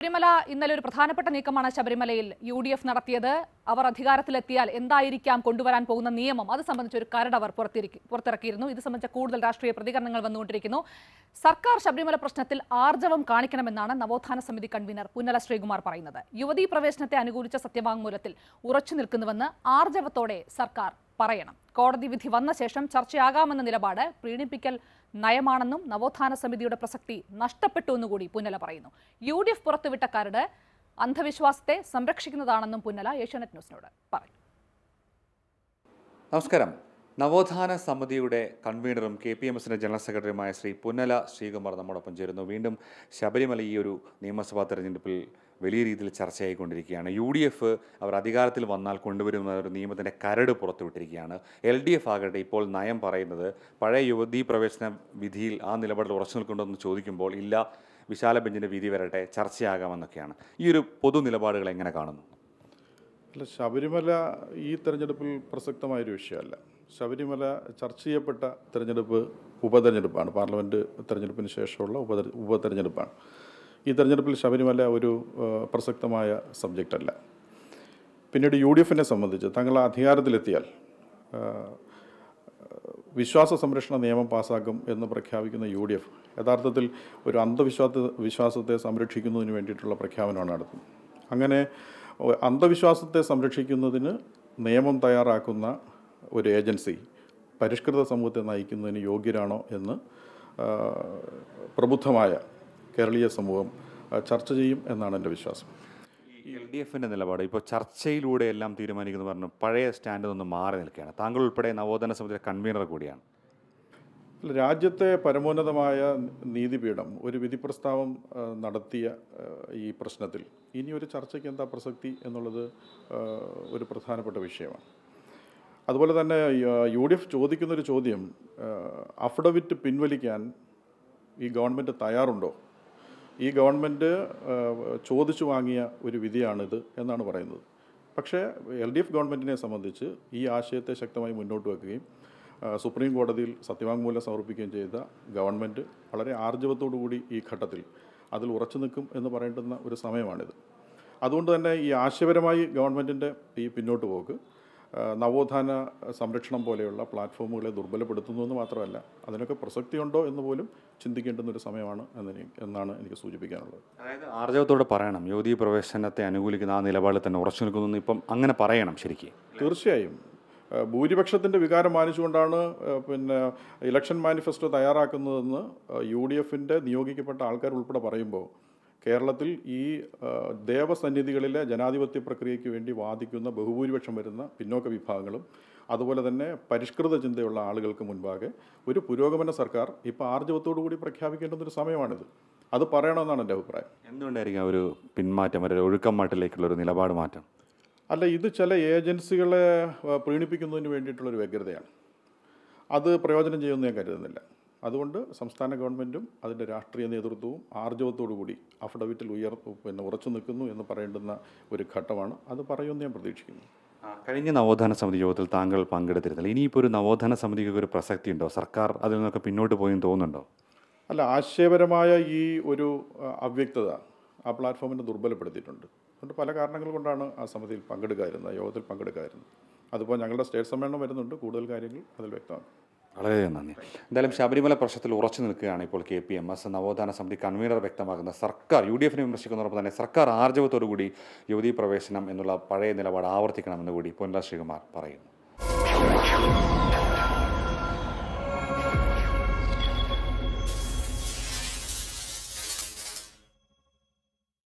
ശബരിമല ഇന്നലെ ഒരു പ്രധാനപ്പെട്ട നീക്കമാണ് ശബരിമലയിൽ യു ഡി എഫ് നടത്തിയത് അവർ അധികാരത്തിലെത്തിയാൽ എന്തായിരിക്കാം കൊണ്ടുവരാൻ പോകുന്ന നിയമം അത് സംബന്ധിച്ച് ഒരു കരട് അവർ പുറത്തിരിക്കി- പുറത്തിറക്കിയിരുന്നു ഇത് സംബന്ധിച്ച കൂടുതൽ രാഷ്ട്രീയ പ്രതികരണങ്ങൾ വന്നുകൊണ്ടിരിക്കുന്നു സർക്കാർ ശബരിമല പ്രശ്നത്തിൽ ആർജവം കാണിക്കണമെന്നാണ് നവോത്ഥാന സമിതി കൺവീനർ പുന്നല ശ്രീകുമാർ പറയുന്നത് യുവതീ പ്രവേശനത്തെ അനുകൂലിച്ച സത്യവാങ്മൂലത്തിൽ ഉറച്ചു നിൽക്കുന്നുവെന്ന് ആർജവത്തോടെ സർക്കാർ പറയണം കോടതി വിധി വന്ന ശേഷം ചർച്ചയാകാമെന്ന നിലപാട് പ്രീണിപ്പിക്കൽ നയമാണെന്നും നവോത്ഥാന സമിതിയുടെ പ്രസക്തി നഷ്ടപ്പെട്ടു എന്നുകൂടി പുന്നല പറയുന്നു യു ഡി എഫ് പുറത്തുവിട്ട കരട് അന്ധവിശ്വാസത്തെ സംരക്ഷിക്കുന്നതാണെന്നും പുന്നല ഏഷ്യാനെറ്റ് ന്യൂസിനോട് പറഞ്ഞു നമസ്കാരം നവോത്ഥാന സമിതിയുടെ കൺവീനറും കെ പി എം എസിൻ്റെ ജനറൽ സെക്രട്ടറിയുമായ ശ്രീ പുന്നല ശ്രീകുമാർ നമ്മോടൊപ്പം ചേരുന്നു വീണ്ടും ശബരിമല ഈ ഒരു നിയമസഭാ തെരഞ്ഞെടുപ്പിൽ വലിയ രീതിയിൽ ചർച്ചയായിക്കൊണ്ടിരിക്കുകയാണ് യു ഡി എഫ് അവർ അധികാരത്തിൽ വന്നാൽ കൊണ്ടുവരുന്ന ഒരു നിയമത്തിൻ്റെ കരട് പുറത്തുവിട്ടിരിക്കുകയാണ് എൽ ഡി എഫ് ആകട്ടെ ഇപ്പോൾ നയം പറയുന്നത് പഴയ യുവതീ പ്രവേശന വിധിയിൽ ആ നിലപാടിൽ ഉറച്ചു നിൽക്കുന്നുണ്ടെന്ന് ചോദിക്കുമ്പോൾ ഇല്ല വിശാല ബെഞ്ചിൻ്റെ വിധി വരട്ടെ ചർച്ചയാകാമെന്നൊക്കെയാണ് ഈ ഒരു പൊതു നിലപാടുകൾ എങ്ങനെ കാണുന്നു അല്ല ശബരിമല ഈ തെരഞ്ഞെടുപ്പിൽ പ്രസക്തമായൊരു വിഷയമല്ല ശബരിമല ചർച്ച ചെയ്യപ്പെട്ട തെരഞ്ഞെടുപ്പ് ഉപതെരഞ്ഞെടുപ്പാണ് പാർലമെൻറ്റ് തെരഞ്ഞെടുപ്പിന് ശേഷമുള്ള ഉപ ഉപതെരഞ്ഞെടുപ്പാണ് ഈ തെരഞ്ഞെടുപ്പിൽ ശബരിമല ഒരു ആ, പ്രസക്തമായ സബ്ജക്റ്റ് അല്ല പിന്നീട് യു ഡി എഫിനെ സംബന്ധിച്ച് തങ്ങൾ അധികാരത്തിലെത്തിയാൽ ആ, വിശ്വാസ സംരക്ഷണ നിയമം പാസ്സാക്കും എന്ന് പ്രഖ്യാപിക്കുന്ന യു ഡി എഫ് യഥാർത്ഥത്തിൽ ഒരു അന്ധവിശ്വാസ വിശ്വാസത്തെ സംരക്ഷിക്കുന്നതിന് വേണ്ടിയിട്ടുള്ള പ്രഖ്യാപനമാണ് നടത്തുന്നത് അങ്ങനെ ഒ- അന്ധവിശ്വാസത്തെ സംരക്ഷിക്കുന്നതിന് നിയമം തയ്യാറാക്കുന്ന ഒരു ഏജൻസി പരിഷ്കൃത സമൂഹത്തെ നയിക്കുന്നതിന് യോഗ്യരാണോ എന്ന് ആ, പ്രബുദ്ധമായ കേരളീയ സമൂഹം ആ, ചർച്ച ചെയ്യും എന്നാണ് എൻ്റെ വിശ്വാസം എൽ ഡി എഫിൻ്റെ നിലപാട് ഇപ്പോൾ ചർച്ചയിലൂടെ എല്ലാം തീരുമാനിക്കുന്നു പറഞ്ഞു പഴയ സ്റ്റാൻഡിൽ നിന്ന് മാറി നിൽക്കുകയാണ് താങ്കൾ ഉൾപ്പെടെ നവോത്ഥാന സമിതിയുടെ കൺവീനർ കൂടിയാണ് അല്ല, രാജ്യത്തെ പരമോന്നതമായ നീതിപീഠം ഒരു വിധി പ്രസ്താവം ആ, നടത്തിയ ആ, ഈ പ്രശ്നത്തിൽ ഇനി ഒരു ചർച്ചയ്ക്ക് എന്താ പ്രസക്തി എന്നുള്ളത് ആ, ഒരു പ്രധാനപ്പെട്ട വിഷയമാണ് അതുപോലെ തന്നെ യു ഡി എഫ് ചോദിക്കുന്നൊരു ചോദ്യം ആ, അഫിഡവിറ്റ് പിൻവലിക്കാൻ ഈ ഗവൺമെൻറ് തയ്യാറുണ്ടോ ഈ ഗവൺമെൻറ് ആ, ചോദിച്ചു വാങ്ങിയ ഒരു വിധിയാണിത് എന്നാണ് പറയുന്നത് പക്ഷേ എൽ ഡി എഫ് ഗവൺമെൻറ്റിനെ സംബന്ധിച്ച് ഈ ആശയത്തെ ശക്തമായി മുന്നോട്ട് വെക്കുകയും ആ, സുപ്രീം കോടതിയിൽ സത്യവാങ്മൂലം സമർപ്പിക്കുകയും ചെയ്ത ഗവൺമെൻറ് വളരെ ആർജവത്തോടു കൂടി ഈ ഘട്ടത്തിൽ അതിൽ ഉറച്ചു നിൽക്കും എന്ന് പറയേണ്ടുന്ന ഒരു സമയമാണിത് അതുകൊണ്ട് തന്നെ ഈ ആശയപരമായി ഗവൺമെൻറ്റിൻ്റെ ഈ പിന്നോട്ട് പോക്ക് ആ, നവോത്ഥാന സംരക്ഷണം പോലെയുള്ള പ്ലാറ്റ്ഫോമുകളെ ദുർബലപ്പെടുത്തുന്നു എന്ന് മാത്രമല്ല അതിനൊക്കെ പ്രസക്തിയുണ്ടോ എന്ന് പോലും ചിന്തിക്കേണ്ടുന്ന ഒരു സമയമാണ് എന്ന് എനിക്ക് എന്നാണ് എനിക്ക് സൂചിപ്പിക്കാനുള്ളത് അതായത് ആർജവത്തോടെ പറയണം യുവതീ പ്രവേശനത്തെ അനുകൂലിക്കുന്ന ആ നിലപാടിൽ തന്നെ ഉറച്ചു നിൽക്കുന്നു എന്ന് ഇപ്പം അങ്ങനെ പറയണം ശരിക്കും തീർച്ചയായും ആ, ഭൂരിപക്ഷത്തിൻ്റെ വികാരം മാനിച്ചുകൊണ്ടാണ് ആ, പിന്നെ ഇലക്ഷൻ മാനിഫെസ്റ്റോ തയ്യാറാക്കുന്നതെന്ന് യു ഡി എഫിൻ്റെ നിയോഗിക്കപ്പെട്ട ആൾക്കാർ ഉൾപ്പെടെ പറയുമ്പോൾ കേരളത്തിൽ ഈ ആ, ദേവസന്നിധികളിലെ ജനാധിപത്യ പ്രക്രിയയ്ക്ക് വേണ്ടി വാദിക്കുന്ന ബഹുഭൂരിപക്ഷം വരുന്ന പിന്നോക്ക വിഭാഗങ്ങളും അതുപോലെ തന്നെ പരിഷ്കൃത ചിന്തയുള്ള ആളുകൾക്ക് മുൻപാകെ ഒരു പുരോഗമന സർക്കാർ ഇപ്പോൾ ആർജവത്തോടു കൂടി പ്രഖ്യാപിക്കേണ്ടുന്ന ഒരു സമയമാണിത് അത് പറയണമെന്നാണ് എൻ്റെ അഭിപ്രായം എന്തുകൊണ്ടായിരിക്കും ആ ഒരു പിന്മാറ്റം ഒരു ഒഴുക്കം മാറ്റിലേക്കുള്ള ഒരു നിലപാട് മാറ്റം അല്ല ഇത് ചില ഏജൻസികളെ ആ, പ്രീണിപ്പിക്കുന്നതിന് വേണ്ടിയിട്ടുള്ളൊരു വ്യഗ്രതയാണ് അത് പ്രയോജനം ചെയ്യുമെന്ന് ഞാൻ കരുതുന്നില്ല അതുകൊണ്ട് സംസ്ഥാന ഗവൺമെൻറ്റും അതിൻ്റെ രാഷ്ട്രീയ നേതൃത്വവും ആർജവത്തോടു കൂടി അഫിഡവിറ്റിൽ ഉയർ പിന്നെ ഉറച്ചു നിൽക്കുന്നു എന്ന് പറയേണ്ടുന്ന ഒരു ഘട്ടമാണ് അത് പറയുമെന്ന് ഞാൻ പ്രതീക്ഷിക്കുന്നു ആ, കഴിഞ്ഞ നവോത്ഥാന സമിതി യോഗത്തിൽ താങ്കൾ പങ്കെടുത്തിരുന്നില്ല ഇനിയിപ്പോൾ ഒരു നവോത്ഥാന സമിതിക്ക് ഒരു പ്രസക്തി ഉണ്ടോ സർക്കാർ അതിൽ നിന്നൊക്കെ പിന്നോട്ട് പോയെന്ന് തോന്നുന്നുണ്ടോ അല്ല ആശയപരമായ ഈ ഒരു ആ, അവ്യക്തത ആ പ്ലാറ്റ്ഫോമിനെ ദുർബലപ്പെടുത്തിയിട്ടുണ്ട് അതുകൊണ്ട് പല കാരണങ്ങൾ കൊണ്ടാണ് ആ സമിതിയിൽ പങ്കെടുക്കാതിരുന്നത് യോഗത്തിൽ പങ്കെടുക്കാതിരുന്നത് അതിപ്പോൾ ഞങ്ങളുടെ സ്റ്റേറ്റ് സമ്മേളനം വരുന്നുണ്ട് കൂടുതൽ കാര്യങ്ങൾ അതിൽ വ്യക്തമാക്കും വളരെ നന്ദി എന്തായാലും ശബരിമല പ്രശ്നത്തിൽ ഉറച്ചു നിൽക്കുകയാണ് ഇപ്പോൾ കെ പി എം എസ് നവോത്ഥാന സമിതി കൺവീനർ വ്യക്തമാക്കുന്ന സർക്കാർ യു ഡി എഫിനെ വിമർശിക്കുന്നതോടൊപ്പം തന്നെ സർക്കാർ ആർജവത്തോടു കൂടി യുവതീ പ്രവേശനം എന്നുള്ള പഴയ നിലപാട് ആവർത്തിക്കണമെന്ന് കൂടി പൊൻല ശ്രീകുമാർ പറയുന്നു